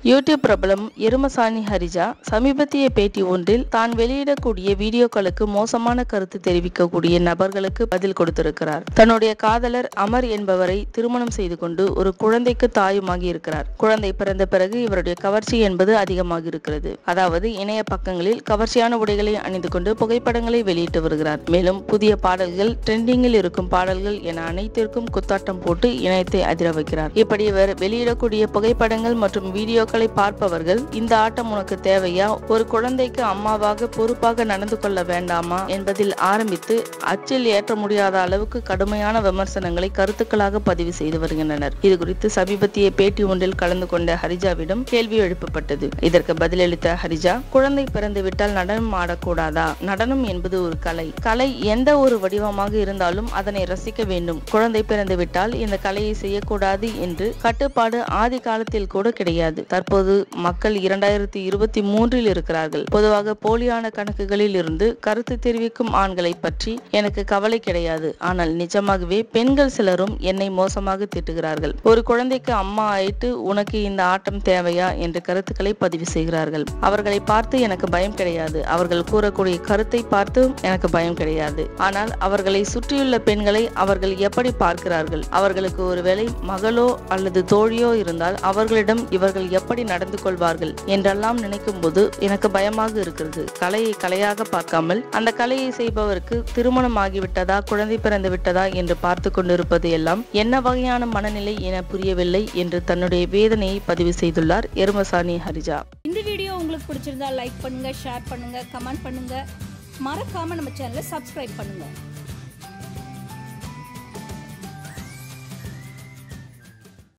YouTube பிரபலம் எருமசாணி ஹரிஜா சமீபத்திய பேட்டி ஒன்றில் தான் வெளியிடக்கூடிய வீடியோக்களுக்கு மோசமான கருத்து தெரிவிக்கக்கூடிய நபர்களுக்கு பதில் கொடுத்திருக்கிறார் தன்னுடைய காதலர் அமர் என்பவரை திருமணம் செய்து கொண்டு ஒரு குழந்தைக்கு தாயுமாகி இருக்கிறார் குழந்தை பிறந்த பிறகு இவருடைய கவர்ச்சி என்பது அதிகமாக இருக்கிறது அதாவது இணைய பக்கங்களில் கவர்ச்சியான உடைகளை அணிந்து கொண்டு புகைப்படங்களை வெளியிட்டு வருகிறார் மேலும் புதிய பாடல்கள் ட்ரெண்டிங்கில் இருக்கும் பாடல்கள் என அனைத்திற்கும் குத்தாட்டம் போட்டு இணையத்தை அதிர வைக்கிறார் இப்படி இவர் வெளியிடக்கூடிய புகைப்படங்கள் மற்றும் வீடியோக்களை பார்ப்பவர்கள் இந்த ஆட்டம் உனக்கு தேவையா ஒரு குழந்தைக்கு அம்மாவாக பொறுப்பாக நடந்து கொள்ள வேண்டாமா என்பதில் ஆரம்பித்து அச்சில் ஏற்ற முடியாத அளவுக்கு கடுமையான விமர்சனங்களை கருத்துக்களாக பதிவு செய்து வருகின்றனர் இது குறித்து சமீபத்திய பேட்டி ஒன்றில் கலந்து கொண்ட ஹரிஜாவிடம் கேள்வி எழுப்பப்பட்டது இதற்கு பதிலளித்த ஹரிஜா குழந்தை பிறந்து விட்டால் நடனம் ஆடக்கூடாதா நடனம் என்பது ஒரு கலை கலை எந்த ஒரு வடிவமாக இருந்தாலும் அதனை ரசிக்க வேண்டும் குழந்தை பிறந்து விட்டால் இந்த கலையை செய்யக்கூடாது என்று கட்டுப்பாடு ஆதி காலத்தில் கூட கிடையாது தற்போது மக்கள் இரண்டாயிரத்தி இருபத்தி மூன்றில் இருக்கிறார்கள் பொதுவாக போலியான கணக்குகளில் இருந்து கருத்து தெரிவிக்கும் ஆண்களை பற்றி எனக்கு கவலை கிடையாது ஆனால் நிஜமாகவே பெண்கள் சிலரும் என்னை மோசமாக திட்டுகிறார்கள் ஒரு குழந்தைக்கு அம்மா ஆயிட்டு உனக்கு இந்த ஆட்டம் தேவையா என்ற கருத்துக்களை பதிவு செய்கிறார்கள் அவர்களை பார்த்து எனக்கு பயம் கிடையாது அவர்கள் கூறக்கூடிய கருத்தை பார்த்து எனக்கு பயம் கிடையாது ஆனால் அவர்களை சுற்றியுள்ள பெண்களை அவர்கள் எப்படி பார்க்கிறார்கள் அவர்களுக்கு ஒருவேளை மகளோ அல்லது தோழியோ இருந்தால் அவர்களிடம் இவர்கள் எப்படி நடந்து கொள்வார்கள் என்றெல்லாம் நினைக்கும் போது எனக்கு பயமாக இருக்கிறது கலையை கலையாக பார்க்காமல் அந்த கலையை செய்பவருக்கு திருமணம் ஆகிவிட்டதா குழந்தை பிறந்து விட்டதா என்று பார்த்து கொண்டிருப்பது எல்லாம் என்ன வகையான மனநிலை என புரியவில்லை என்று தன்னுடைய வேதனையை பதிவு செய்துள்ளார் எருமசாணி ஹரிஜா இந்த வீடியோ உங்களுக்கு பிடிச்சிருந்தா லைக் பண்ணுங்க ஷேர் பண்ணுங்க கமெண்ட் பண்ணுங்க மறக்காம நம்ம சேனலை சப்ஸ்கிரைப் பண்ணுங்க